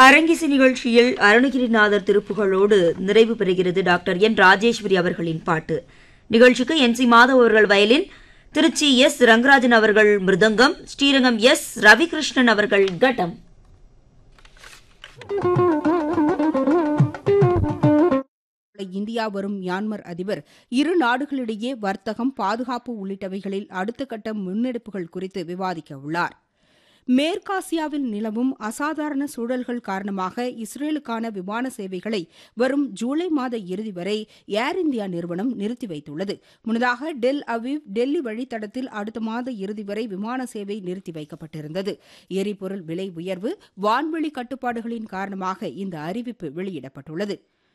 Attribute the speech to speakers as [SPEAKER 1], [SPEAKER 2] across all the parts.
[SPEAKER 1] அரங்கிசை நிகழ்ச்சியில் அருணகிரிநாதர் திருப்புகளோடு நிறைவு பெறுகிறது டாக்டர் என் ராஜேஸ்வரி அவர்களின் பாட்டு நிகழ்ச்சிக்கு என் சி மாதவ் அவர்கள் வயலின் திருச்சி எஸ் ரங்கராஜன் அவர்கள் மிருதங்கம் ஸ்ரீரங்கம் எஸ் ரவிகிருஷ்ணன் அவர்கள் கட்டம்
[SPEAKER 2] இந்தியா வரும் மியான்மர் அதிபர் இரு நாடுகளிடையே வர்த்தகம் பாதுகாப்பு உள்ளிட்டவைகளில் அடுத்த கட்ட முன்னெடுப்புகள் குறித்து விவாதிக்க உள்ளார் மேற்காசியாவில் நிலவும் அசாதாரண சூழல்கள் காரணமாக இஸ்ரேலுக்கான விமான சேவைகளை வரும் ஜூலை மாத இறுதி வரை ஏர் இந்தியா நிறுவனம் நிறுத்தி வைத்துள்ளது முன்னதாக டெல் அவிவ் டெல்லி வழித்தடத்தில் அடுத்த மாத இறுதி வரை விமான சேவை நிறுத்தி வைக்கப்பட்டிருந்தது எரிபொருள் விலை உயர்வு வான்வெளி கட்டுப்பாடுகளின் காரணமாக இந்த அறிவிப்பு வெளியிடப்பட்டுள்ளது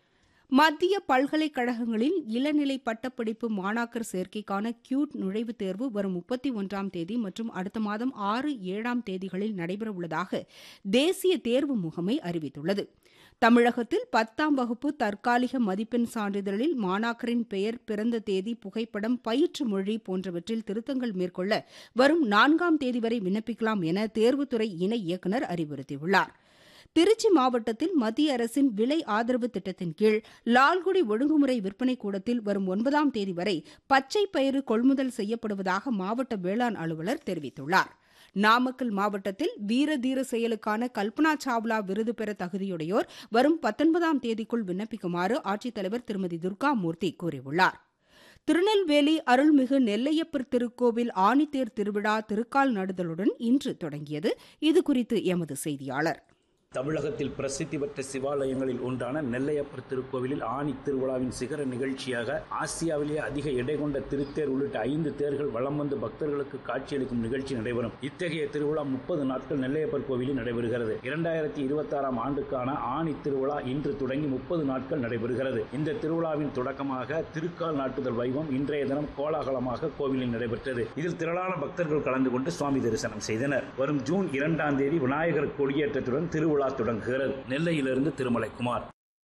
[SPEAKER 2] மத்திய பல்கலைக்கழகங்களில் இளநிலை பட்டப்படிப்பு மாணாக்கர் சேர்க்கைக்கான கியூட் நுழைவுத் தேர்வு வரும் முப்பத்தி ஒன்றாம் தேதி மற்றும் அடுத்த மாதம் ஆறு ஏழாம் தேதிகளில் நடைபெறவுள்ளதாக தேசிய தேர்வு முகமை அறிவித்துள்ளது தமிழகத்தில் பத்தாம் வகுப்பு தற்காலிக மதிப்பெண் சான்றிதழில் மாணாக்கரின் பெயர் பிறந்த தேதி புகைப்படம் பயிற்று மொழி போன்றவற்றில் திருத்தங்கள் மேற்கொள்ள வரும் நான்காம் தேதி வரை விண்ணப்பிக்கலாம் என தேர்வுத்துறை இணை இயக்குநர் அறிவுறுத்தியுள்ளார் திருச்சி மாவட்டத்தில் மத்திய அரசின் விலை ஆதரவு திட்டத்தின் கீழ் லால்குடி ஒழுங்குமுறை விற்பனை கூடத்தில் வரும் ஒன்பதாம் தேதி வரை பச்சை பயிறு கொள்முதல் செய்யப்படுவதாக மாவட்ட வேளாண் அலுவலர் தெரிவித்துள்ளார் நாமக்கல் மாவட்டத்தில் வீர தீர செயலுக்கான கல்பனா சாவ்லா விருது பெற தகுதியுடையோர் வரும் பத்தொன்பதாம் தேதிக்குள் விண்ணப்பிக்குமாறு ஆட்சித்தலைவர் திருமதி துர்காமூர்த்தி கூறியுள்ளார் திருநெல்வேலி அருள்மிகு நெல்லையப்பர் திருக்கோவில் ஆணித்தேர் திருவிழா திருக்கால் நடுதலுடன் இன்று தொடங்கியது இதுகுறித்து எமது செய்தியாளர்
[SPEAKER 3] தமிழகத்தில் பிரசித்தி பெற்ற சிவாலயங்களில் ஒன்றான நெல்லையப்பர் திருக்கோவிலில் ஆணி திருவிழாவின் சிகர நிகழ்ச்சியாக ஆசியாவிலேயே அதிக எடை கொண்ட திருத்தேர் உள்ளிட்ட ஐந்து தேர்கள் வலம் வந்து பக்தர்களுக்கு காட்சியளிக்கும் நிகழ்ச்சி நடைபெறும் இத்தகைய திருவிழா முப்பது நாட்கள் நெல்லையப்பர் கோவிலில் நடைபெறுகிறது இரண்டாயிரத்தி இருபத்தி ஆறாம் ஆண்டுக்கான ஆணி திருவிழா இன்று தொடங்கி முப்பது நாட்கள் நடைபெறுகிறது இந்த திருவிழாவின் தொடக்கமாக திருக்கால் நாட்டுதல் வைபவம் இன்றைய தினம் கோலாகலமாக கோவிலில் நடைபெற்றது இதில் திரளான பக்தர்கள் கலந்து கொண்டு சுவாமி தரிசனம் செய்தனர் வரும் ஜூன் இரண்டாம் தேதி விநாயகர் கொடியேற்றத்துடன் திருவிழா தொடங்குகிறது நெல்லையிலிருந்து திருமலைக்குமார்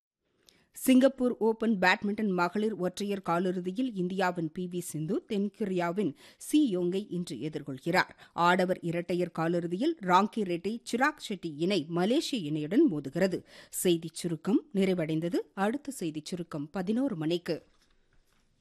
[SPEAKER 2] சிங்கப்பூர் ஓபன் பேட்மிண்டன் மகளிர் ஒற்றையர் காலிறுதியில் இந்தியாவின் பி வி சிந்து தென்கொரியாவின் சி யோங்கை இன்று எதிர்கொள்கிறார் ஆடவர் இரட்டையர் காலிறுதியில் ராங்கி ரெட்டி சிராக் ஷெட்டி இணை மலேசிய இணையுடன் மோதுகிறது செய்திச் சுருக்கம் நிறைவடைந்தது அடுத்த செய்திச் சுருக்கம் பதினோரு மணிக்கு